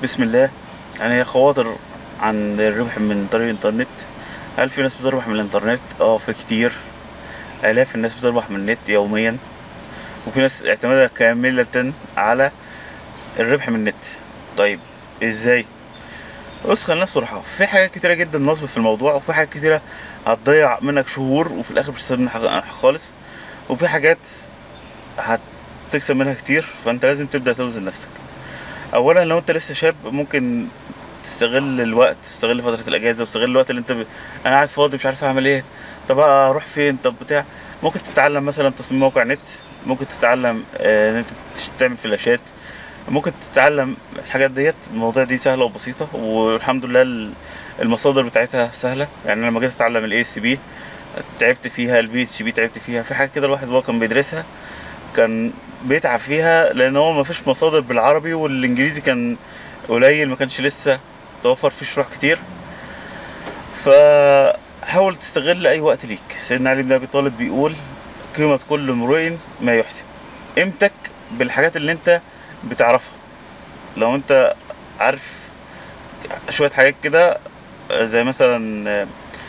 بسم الله يعني هي خواطر عن الربح من طريق الانترنت هل في ناس بتربح من الانترنت اه في كتير الاف الناس بتربح من النت يوميا وفي ناس اعتمادها كاملة على الربح من النت طيب ازاي بص خلينا صراحة في حاجات كتيرة جدا نصب في الموضوع وفي حاجات كتيرة هتضيع منك شهور وفي الاخر مش هتستفيد منها حاجة خالص وفي حاجات هتكسب منها كتير فانت لازم تبدأ توزن نفسك اولا لو انت لسه شاب ممكن تستغل الوقت تستغل فترة الاجازة وتستغل الوقت اللي انت ب... انا قاعد فاضي مش عارف اعمل ايه طب اروح فين طب بتاع ممكن تتعلم مثلا تصميم موقع نت ممكن تتعلم آه، ان انت تش- تعمل فلاشات ممكن تتعلم الحاجات ديت المواضيع دي سهلة وبسيطة والحمد لله ال- المصادر بتاعتها سهلة يعني أنا لما جيت اتعلم الاي اس بي تعبت فيها البي اتش بي تعبت فيها في حاجات كده الواحد وهو كان بيدرسها كان بيتعب فيها لان هو مفيش مصادر بالعربي والانجليزي كان قليل ما كانش لسه توفر فيه شروح كتير فحاول تستغل اي وقت ليك سيدنا علي بن ابي طالب بيقول قيمة كل امرئ ما يحسن قيمتك بالحاجات اللي انت بتعرفها لو انت عارف شوية حاجات كده زي مثلا آه،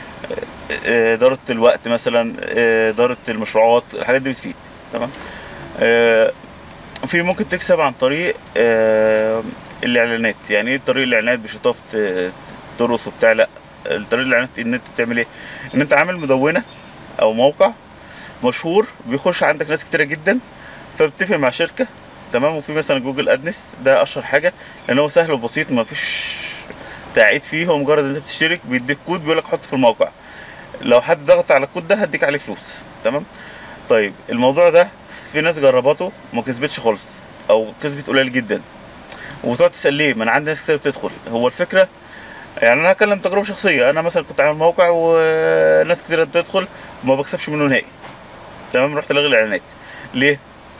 آه، إدارة الوقت مثلا آه، إدارة المشروعات الحاجات دي بتفيد تمام آه، في ممكن تكسب عن طريق آه، الإعلانات يعني إيه طريق الإعلانات مش هتقف ت- ترقص وبتاع لأ طريق الإعلانات إن أنت تعمل إيه إن أنت عامل مدونة أو موقع مشهور بيخش عندك ناس كتيرة جدا فبتتفق مع شركة تمام وفي مثلا جوجل ادنس ده اشهر حاجه لان هو سهل وبسيط ما فيش تعقيد فيه هو مجرد ان انت بتشترك بيديك كود بيقول لك حط في الموقع لو حد ضغط على الكود ده هديك عليه فلوس تمام طيب الموضوع ده في ناس جربته ما كسبتش خالص او كسبت قليل جدا وتقعد تسال ليه ما انا عندي ناس كتير بتدخل هو الفكره يعني انا هتكلم تجربه شخصيه انا مثلا كنت عامل موقع وناس كتير بتدخل وما بكسبش منه نهائي تمام رحت لغي الاعلانات ليه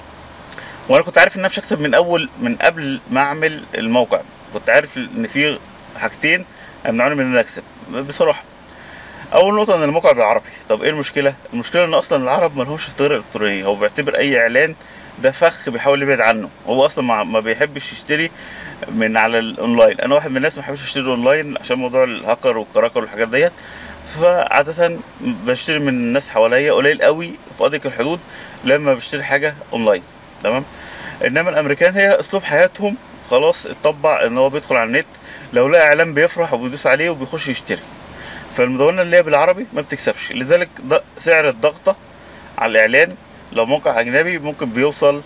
وانا كنت عارف ان انا مش هكسب من اول من قبل ما اعمل الموقع كنت عارف ان في حاجتين يمنعوني من ان انا اكسب بصراحه اول نقطه ان الموقع بالعربي طب ايه المشكله المشكله ان اصلا العرب ما لهمش في التجاره الالكترونيه هو بيعتبر اي اعلان ده فخ بيحاول يبعد عنه هو اصلا ما, ما بيحبش يشتري من على الاونلاين انا واحد من الناس ما بحبش اشتري اونلاين عشان موضوع الهاكر والكراكر والحاجات ديت فعادة بشتري من الناس حواليا قليل قوي في أدق الحدود لما بشتري حاجة اونلاين تمام انما الامريكان هي اسلوب حياتهم خلاص اتطبع ان هو بيدخل على النت لو لقى اعلان بيفرح وبيدوس عليه وبيخش يشتري فالمدونة اللي هي بالعربي ما بتكسبش لذلك ده سعر الضغطة على الاعلان لو موقع اجنبي ممكن بيوصل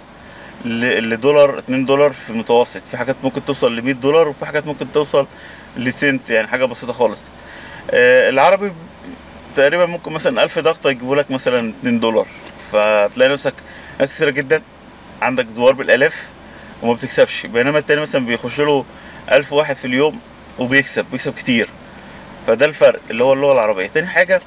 ل- لدولار 2 دولار في المتوسط في حاجات ممكن توصل ل 100 دولار وفي حاجات ممكن توصل لسنت يعني حاجة بسيطة خالص آه، العربي تقريبا ممكن مثلا 1000 ضغطة يجيبوا لك مثلا 2 دولار فتلاقي نفسك ناس كتيرة جدا عندك زوار بالالاف وما بتكسبش بينما التاني مثلا بيخش له ألف واحد في اليوم وبيكسب بيكسب كتير فده الفرق اللي هو اللغه العربيه تاني حاجه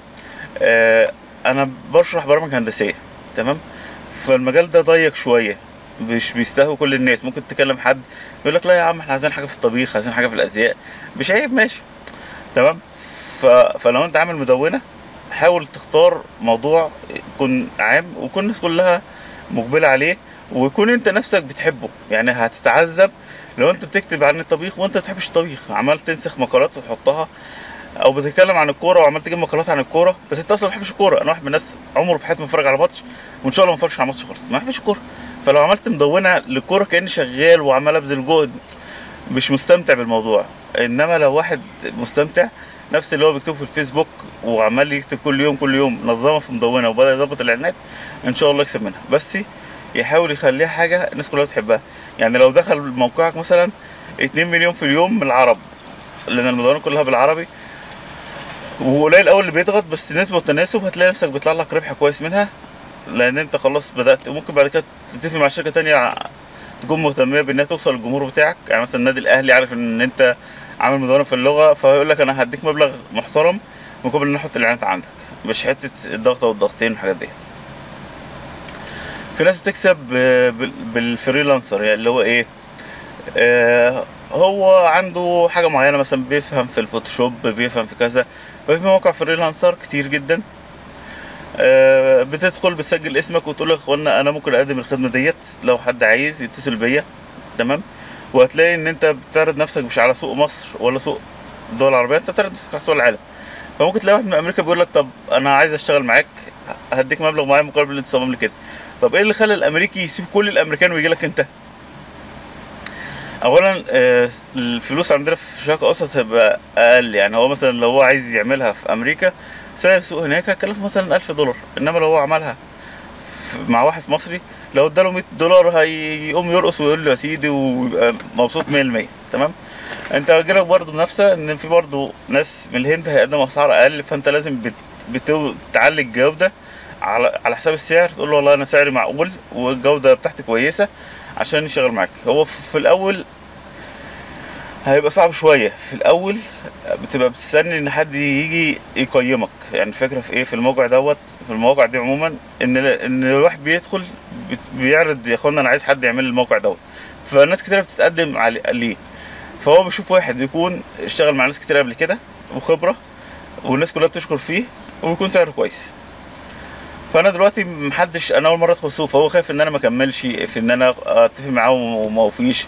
آه انا بشرح برامج هندسيه تمام فالمجال ده ضيق شويه مش بيستهوي كل الناس ممكن تكلم حد يقول لك لا يا عم احنا عايزين حاجه في الطبيخ عايزين حاجه في الازياء مش عيب ماشي تمام ف... فلو انت عامل مدونه حاول تختار موضوع يكون عام ويكون الناس كلها مقبله عليه ويكون انت نفسك بتحبه يعني هتتعذب لو انت بتكتب عن الطبيخ وانت ما بتحبش الطبيخ عمال تنسخ مقالات وتحطها او بتتكلم عن الكوره وعمال تجيب مقالات عن الكوره بس انت اصلا ما بتحبش الكوره انا واحد من الناس عمره في حياته ما اتفرج على ماتش وان شاء الله ما اتفرجش على ماتش خالص ما بحبش الكوره فلو عملت مدونه للكوره كاني شغال وعمال ابذل جهد مش مستمتع بالموضوع انما لو واحد مستمتع نفس اللي هو بيكتبه في الفيسبوك وعمال يكتب كل يوم كل يوم نظمها في مدونه وبدا يظبط الاعلانات ان شاء الله يكسب منها بس يحاول يخليها حاجه الناس كلها بتحبها يعني لو دخل موقعك مثلا 2 مليون في اليوم من العرب لان المدونه كلها بالعربي وقليل قوي اللي بيضغط بس نسبه وتناسب هتلاقي نفسك بيطلع لك ربح كويس منها لان انت خلاص بدات وممكن بعد كده تتفق مع شركه تانية تكون مهتميه بانها توصل للجمهور بتاعك يعني مثلا النادي الاهلي عارف ان انت عامل مدونه في اللغه فيقول لك انا هديك مبلغ محترم مقابل ان احط الاعلانات عندك مش حته الضغطه والضغطين والحاجات ديت في ناس بتكسب ب- بال- بالفريلانسر يعني اللي هو ايه آه هو عنده حاجه معينه مثلا بيفهم في الفوتوشوب بيفهم في كذا ففي مواقع فريلانسر كتير جدا آه بتدخل بتسجل اسمك وتقول لك يا اخوانا انا ممكن اقدم الخدمه ديت لو حد عايز يتصل بيا تمام وهتلاقي ان انت بتعرض نفسك مش على سوق مصر ولا سوق الدول العربيه انت بتعرض نفسك على سوق العالم فممكن تلاقي واحد من امريكا بيقول لك طب انا عايز اشتغل معاك هديك مبلغ معين مقابل اللي انت تصمم لي كده طب ايه اللي خلى الامريكي يسيب كل الامريكان ويجي لك انت اولا آه، الفلوس عندنا في الشرق الاوسط هتبقى اقل يعني هو مثلا لو هو عايز يعملها في امريكا سعر السوق هناك هيكلفه مثلا 1000 دولار انما لو هو عملها في- مع واحد مصري لو اداله 100 دولار هيقوم يرقص ويقول له يا سيدي ويبقى مبسوط 100% تمام انت هيجيلك برضه منافسه ان في برضه ناس من الهند هيقدموا اسعار اقل فانت لازم بت... بتو... تعلي الجوده على على حساب السعر تقول له والله انا سعري معقول والجوده بتاعتي كويسه عشان يشتغل معاك هو في في الاول هيبقى صعب شويه في الاول بتبقى بتستني ان حد يجي يقيمك يعني الفكره في ايه في الموقع دوت في المواقع دي عموما ان ان الواحد بيدخل بت- بيعرض يا اخوانا انا عايز حد يعمل لي الموقع دوت فناس كتير بتتقدم عليه ليه فهو بيشوف واحد يكون اشتغل مع ناس كتير قبل كده وخبره والناس كلها بتشكر فيه ويكون سعره كويس فانا دلوقتي محدش انا اول مره ادخل السوق فهو خايف ان انا ما اكملش في ان انا اتفق معاه وما اوفيش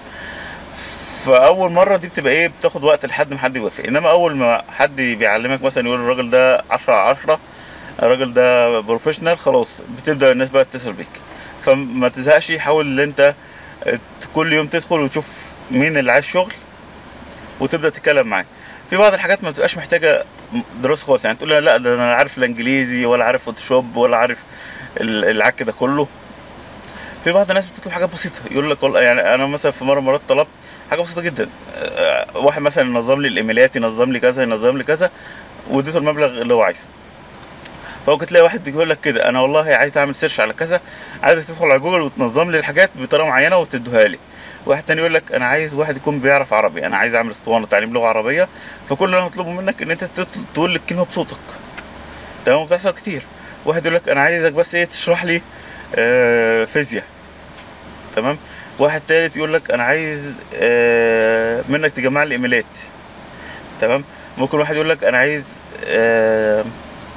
فاول مره دي بتبقى ايه بتاخد وقت لحد ما حد يوافق انما اول ما حد بيعلمك مثلا يقول الراجل ده 10 على 10 الراجل ده بروفيشنال خلاص بتبدا الناس بقى تتصل بيك فما تزهقش حاول ان انت كل يوم تدخل وتشوف مين اللي عايز شغل وتبدا تتكلم معاه في بعض الحاجات ما بتبقاش محتاجه دراسه خالص يعني تقول لا لا ده انا عارف الانجليزي ولا عارف فوتوشوب ولا عارف ال- العك ده كله في بعض الناس بتطلب حاجات بسيطه يقول لك والله يعني انا مثلا في مره مرات طلبت حاجه بسيطه جدا آه، واحد مثلا ينظم لي الايميلات ينظم لي كذا ينظم لي كذا واديته المبلغ اللي هو عايزه فممكن تلاقي واحد يقول لك كده انا والله عايز اعمل سيرش على كذا عايزك تدخل على جوجل وتنظم لي الحاجات بطريقه معينه وتديها لي واحد تاني يقول لك انا عايز واحد يكون بيعرف عربي انا عايز اعمل اسطوانه تعليم لغه عربيه فكل اللي انا هطلبه منك ان انت تطل- تقول الكلمه بصوتك تمام بتحصل كتير واحد يقول لك انا عايزك بس ايه تشرح لي آه فيزياء تمام واحد تالت يقول لك انا عايز آه منك تجمع لي ايميلات تمام ممكن واحد يقول لك انا عايز آه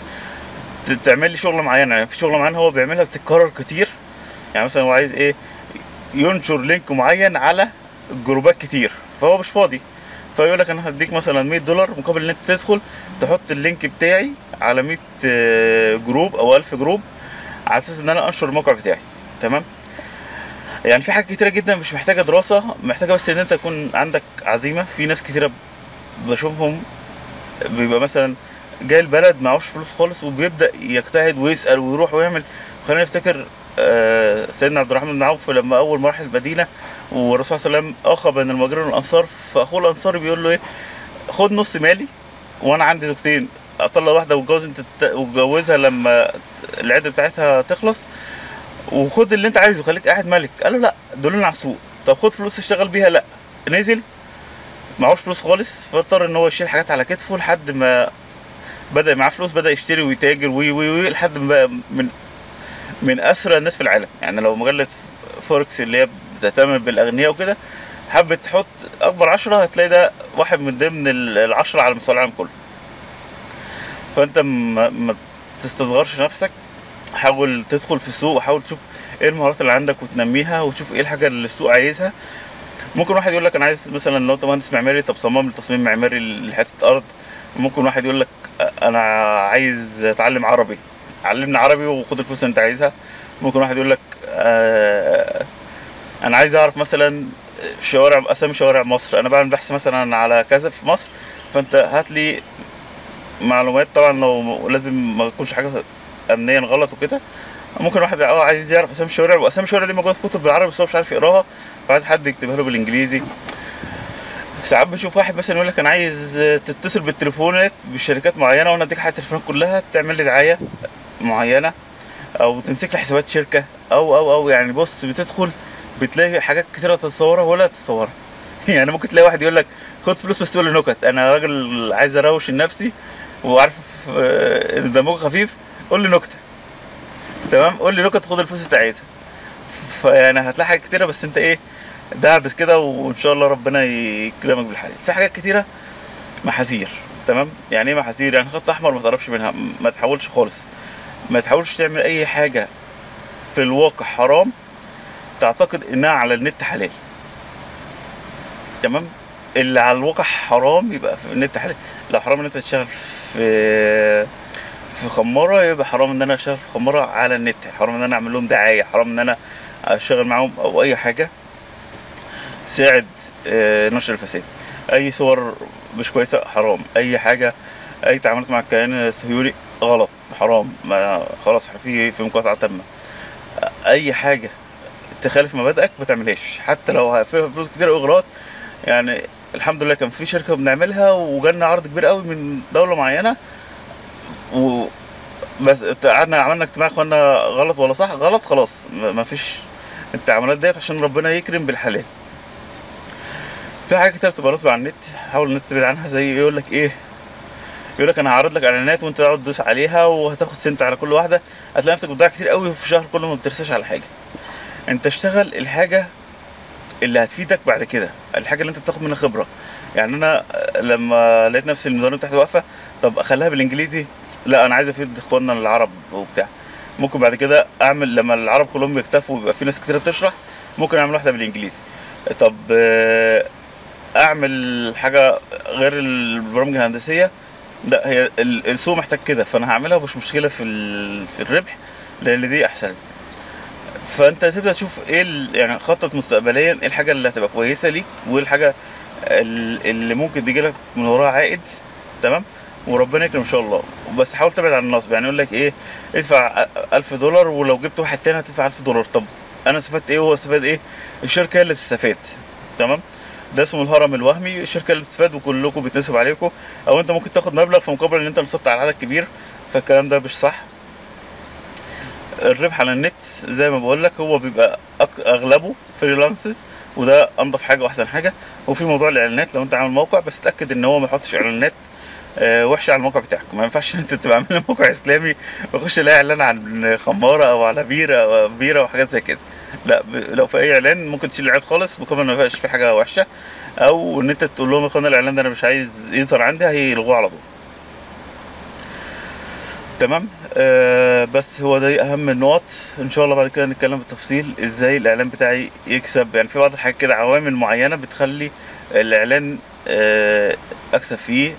ت- تعمل لي شغله معينه يعني في شغله معينه هو بيعملها بتتكرر كتير يعني مثلا هو عايز ايه ينشر لينك معين على جروبات كتير فهو مش فاضي فيقول لك انا هديك مثلا 100 دولار مقابل ان انت تدخل تحط اللينك بتاعي على 100 آه، جروب او 1000 جروب على اساس ان انا انشر الموقع بتاعي تمام يعني في حاجات كتيره جدا مش محتاجه دراسه محتاجه بس ان انت يكون عندك عزيمه في ناس كتيره بشوفهم بيبقى مثلا جاي البلد معهوش فلوس خالص وبيبدا يجتهد ويسال ويروح ويعمل خلينا نفتكر آه، سيدنا عبد الرحمن بن عوف لما اول ما راح المدينه والرسول صلى الله عليه وسلم اخى بين المهاجرين والانصار فاخوه الانصاري بيقول له ايه خد نص مالي وانا عندي زوجتين اطلع واحده واتجوز انت الت- واتجوزها لما العده بتاعتها تخلص وخد اللي انت عايزه خليك قاعد ملك قال له لا دولنا على السوق طب خد فلوس اشتغل بيها لا نزل معهوش فلوس خالص فاضطر ان هو يشيل حاجات على كتفه لحد ما بدا معاه فلوس بدا يشتري ويتاجر وي وي وي لحد ما بقى من من اسرى الناس في العالم يعني لو مجله فوركس اللي هي بتهتم بالاغنياء وكده حبت تحط اكبر عشرة هتلاقي ده واحد من ضمن ال- العشرة على مستوى العالم كله فانت ما, ما تستصغرش نفسك حاول تدخل في السوق وحاول تشوف ايه المهارات اللي عندك وتنميها وتشوف ايه الحاجه اللي السوق عايزها ممكن واحد يقول لك انا عايز مثلا لو انت مهندس معماري طب صمم لي تصميم معماري لحته ارض ممكن واحد يقول لك انا عايز اتعلم عربي علمني عربي وخد الفلوس اللي انت عايزها ممكن واحد يقول لك آه انا عايز اعرف مثلا شوارع اسامي شوارع مصر انا بعمل بحث مثلا على كذا في مصر فانت هات لي معلومات طبعا لو لازم ما يكونش حاجه امنيا غلط وكده ممكن واحد اه عايز يعرف اسامي الشوارع واسامي الشوارع دي موجوده في كتب بالعربي بس هو مش عارف يقراها فعايز حد يكتبها له بالانجليزي ساعات بشوف واحد مثلا يقول لك انا عايز تتصل بالتليفونات بشركات معينه وانا اديك حاجه التليفونات كلها تعمل لي دعايه معينه او تمسك لي حسابات شركه او او او يعني بص بتدخل بتلاقي حاجات كتيره تتصورها ولا تتصورها يعني ممكن تلاقي واحد يقول لك خد فلوس بس تقول لي نكت انا راجل عايز اروش لنفسي وعارف آه، ان دمك خفيف قول لي نكته تمام قول لي نكت خد الفلوس اللي انت عايزها فيعني هتلاقي حاجات كتيره بس انت ايه دعبس كده وان شاء الله ربنا يكرمك بالحلال في حاجات كتيره محاذير تمام يعني ايه محاذير يعني خط احمر ما تقربش منها ما تحاولش خالص ما تحاولش تعمل اي حاجه في الواقع حرام تعتقد انها على النت حلال تمام اللي على الواقع حرام يبقى في النت حلال لو حرام ان انت تشتغل في في خماره يبقى حرام ان انا اشتغل في خماره على النت حرام ان انا اعمل لهم دعايه حرام ان انا اشتغل معاهم او اي حاجه تساعد آه، نشر الفساد اي صور مش كويسه حرام اي حاجه اي تعاملات مع الكيان الصهيوني غلط حرام ما خلاص في في مقاطعه تامه اي حاجه تخالف مبادئك ما تعملهاش حتى لو فيها فلوس كتير أوي اغراض يعني الحمد لله كان في شركه بنعملها وجالنا عرض كبير قوي من دوله معينه و بس قعدنا عملنا اجتماع اخوانا غلط ولا صح غلط خلاص ما ما فيش التعاملات ديت عشان ربنا يكرم بالحلال في حاجات كتير بتبقى نصب على النت حاول النت تبعد عنها زي يقول لك ايه يقول لك انا هعرض لك اعلانات وانت تقعد تدوس عليها وهتاخد سنت على كل واحده هتلاقي نفسك بتضيع كتير قوي في شهر كله ما بترساش على حاجه انت اشتغل الحاجه اللي هتفيدك بعد كده الحاجه اللي انت بتاخد منها خبره يعني انا لما لقيت نفسي الميزانيه بتاعتي واقفه طب اخليها بالانجليزي لا انا عايز افيد اخواننا العرب وبتاع ممكن بعد كده اعمل لما العرب كلهم يكتفوا ويبقى في ناس كتير بتشرح ممكن اعمل واحده بالانجليزي طب آه، اعمل حاجه غير البرامج الهندسيه لا هي ال- السوق محتاج كده فانا هعملها ومش مشكله في ال- في الربح لان دي احسن فانت تبدا تشوف ايه ال- يعني خطط مستقبليا ايه الحاجه اللي هتبقى كويسه ليك وايه الحاجه ال- اللي ممكن تيجي لك من وراها عائد تمام وربنا يكرم ان شاء الله بس حاول تبعد عن النصب يعني يقول لك ايه ادفع 1000 دولار ولو جبت واحد تاني هتدفع 1000 دولار طب انا استفدت ايه وهو استفاد ايه الشركه هي اللي تستفاد تمام ده اسمه الهرم الوهمي الشركه اللي بتستفاد وكلكم بيتنسب عليكم او انت ممكن تاخد مبلغ في مقابل ان انت نصبت على عدد كبير فالكلام ده مش صح الربح على النت زي ما بقول لك هو بيبقى أك- اغلبه فريلانسز وده انضف حاجه واحسن حاجه وفي موضوع الاعلانات لو انت عامل موقع بس اتاكد ان هو ما يحطش اعلانات آه، وحشه على الموقع بتاعك ما ينفعش ان انت تبقى عامل موقع اسلامي ويخش يلاقي اعلان عن خماره او على بيره او بيره وحاجات زي كده لا ب... لو في اي اعلان ممكن تشيل الاعلان خالص مقابل ما يبقاش في حاجه وحشه او ان انت تقول لهم يا اخوانا الاعلان ده انا مش عايز يظهر عندي هيلغوه على طول تمام آه بس هو ده اهم النقط ان شاء الله بعد كده نتكلم بالتفصيل ازاي الاعلان بتاعي يكسب يعني في بعض الحاجات كده عوامل معينه بتخلي الاعلان آه اكسب فيه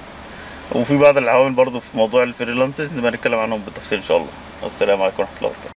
وفي بعض العوامل برضو في موضوع الفريلانسز نبقى نتكلم عنهم بالتفصيل ان شاء الله والسلام عليكم ورحمه الله وبركاته